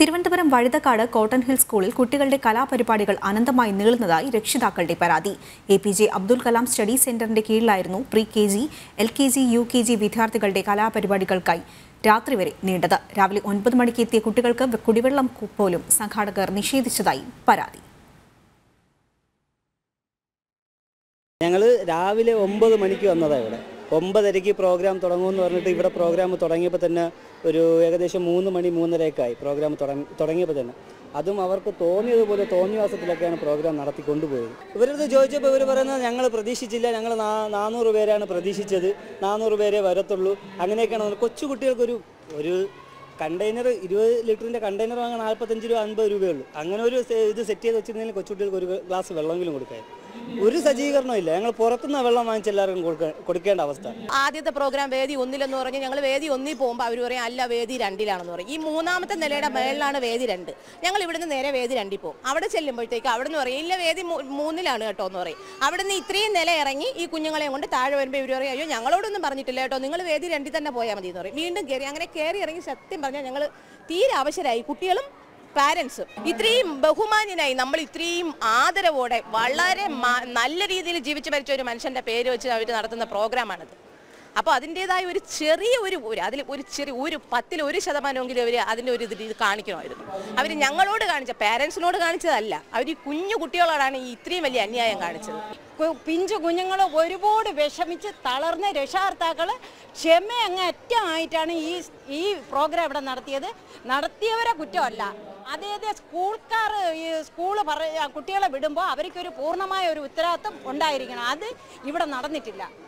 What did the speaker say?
Thiruvananthapuram Vazhuthacaud cotton hill സ്കൂളിൽ കുട്ടികളുടെ കലാപരിപാടികൾ അനന്തമായി നീളുന്നതായി രക്ഷിതാക്കളുടെ പരാതി A P J Abdul Kalam study സെന്ററിന്റെ കീഴിലായിരുന്നു pre K G L K G U K G വിദ്യാർത്ഥികളുടെ കലാപരിപാടികൾക്കായി രാത്രി വരെ നീണ്ടത് രാവിലെ ഒൻപത് മണിക്ക് എത്തിയ കുട്ടികൾക്ക് കുടിവെള്ളം പോലും സംഘാടകർ നിഷേധിച്ചതായി പരാതി ഞങ്ങൾ രാവിലെ ഒമ്പത് മണിക്ക് വന്നതാണ് ഇവിടെ ഒമ്പതരയ്ക്ക് പ്രോഗ്രാം തുടങ്ങുമെന്ന് പറഞ്ഞിട്ട് ഇവിടെ പ്രോഗ്രാം തുടങ്ങിയപ്പോൾ തന്നെ ഒരു ഏകദേശം മൂന്ന് മണി മൂന്നരയൊക്കെയായി പ്രോഗ്രാം തുടങ്ങി തുടങ്ങിയപ്പോൾ തന്നെ അതും അവർക്ക് തോന്നിയതുപോലെ തോന്നിവാസത്തിലൊക്കെയാണ് പ്രോഗ്രാം നടത്തി കൊണ്ടുപോയത് ഇവരടുത്ത് ചോദിച്ചപ്പോൾ ഇവർ പറയുന്നത് ഞങ്ങൾ പ്രതീക്ഷിച്ചില്ല ഞങ്ങൾ നാനൂറ് പേരാണ് പ്രതീക്ഷിച്ചത് നാനൂറ് പേരെ വരത്തുള്ളൂ അങ്ങനെയൊക്കെയാണ് പറഞ്ഞത്. കൊച്ചു കുട്ടികൾക്കൊരു ഒരു കണ്ടെയ്നർ ഇരുപത് ലിറ്ററിൻ്റെ കണ്ടെയ്നർ വാങ്ങാൻ നാൽപ്പത്തഞ്ച് രൂപ അൻപത് രൂപയുള്ളൂ അങ്ങനെ ഒരു സെ- ഇത് സെറ്റ് ചെയ്ത് വെച്ചിരുന്നെങ്കിൽ കൊച്ചുകുട്ടികൾക്ക് ഒരു ഗ്ലാസ് വെള്ളമെങ്കിലും കൊടുക്കാൻ ഒരു സജ്ജീകരണവും ഇല്ല ഞങ്ങൾ പുറത്തുനിന്ന് വെള്ളം വാങ്ങിച്ച് എല്ലാവർക്കും കൊടുക്ക കൊടുക്കേണ്ട അവസ്ഥ ആദ്യത്തെ പ്രോഗ്രാം വേദി ഒന്നിലെന്ന് പറഞ്ഞ് ഞങ്ങൾ വേദി ഒന്നിൽ പോകുമ്പോൾ അവർ പറയും അല്ല വേദി രണ്ടിലാണെന്ന് പറയും ഈ മൂന്നാമത്തെ നിലയുടെ മേളിലാണ് വേദി രണ്ട് ഞങ്ങൾ ഇവിടുന്ന് നേരെ വേദി രണ്ടിൽ പോകും അവിടെ ചെല്ലുമ്പോഴത്തേക്ക് അവിടെ നിന്ന് പറയും ഇല്ല വേദി മൂ- മൂന്നിലാണ് കേട്ടോ എന്ന് പറയും അവിടെ നിന്ന് ഇത്രയും നില ഇറങ്ങി ഈ കുഞ്ഞുങ്ങളെയും കൊണ്ട് താഴെ വരുമ്പോൾ ഇവർ പറയും അയ്യോ ഞങ്ങളോടൊന്നും പറഞ്ഞിട്ടില്ല കേട്ടോ നിങ്ങൾ വേദി രണ്ടിൽ തന്നെ പോയാൽ മതി എന്ന് പറയും വീണ്ടും കയറി അങ്ങനെ കയറി ഇറങ്ങി സത്യം പറഞ്ഞാൽ ഞങ്ങൾ തീരെ അവശരായി കുട്ടികളും പാരൻസും ഇത്രയും ബഹുമാന്യനായി നമ്മൾ ഇത്രയും ആദരവോടെ വളരെ മ- നല്ല രീതിയിൽ ജീവിച്ചു മരിച്ച ഒരു മനുഷ്യന്റെ പേര് വെച്ച് അവർ നടത്തുന്ന പ്രോഗ്രാമാണിത് അപ്പോൾ അതിൻ്റെതായ ഒരു ചെറിയ ഒരു ഒരു അതിൽ ഒരു ചെറിയ ഒരു പത്തിൽ ഒരു ശതമാനമെങ്കിലും അവർ അതിൻ്റെ ഒരു ഇത് ഇത് കാണിക്കണമായിരുന്നു അവർ ഞങ്ങളോട് കാണിച്ച പാരൻസിനോട് കാണിച്ചതല്ല അവർ ഈ കുഞ്ഞു കുട്ടികളോടാണ് ഈ ഇത്രയും വലിയ അന്യായം കാണിച്ചത് കു- പിഞ്ചു കുഞ്ഞുങ്ങൾ ഒരുപാട് വിഷമിച്ച് തളർന്ന രക്ഷകർത്താക്കൾ ക്ഷമ അങ്ങ് അറ്റമായിട്ടാണ് ഈ ഈ പ്രോഗ്രാം ഇവിടെ നടത്തിയത് നടത്തിയവരെ കുറ്റമല്ല അതേതെ സ്കൂൾക്കാർ ഈ സ്കൂൾ പറ കുട്ടികളെ വിടുമ്പോൾ അവർക്കൊരു പൂർണ്ണമായ ഒരു ഉത്തരവാദിത്വം ഉണ്ടായിരിക്കണം അത് ഇവിടെ നടന്നിട്ടില്ല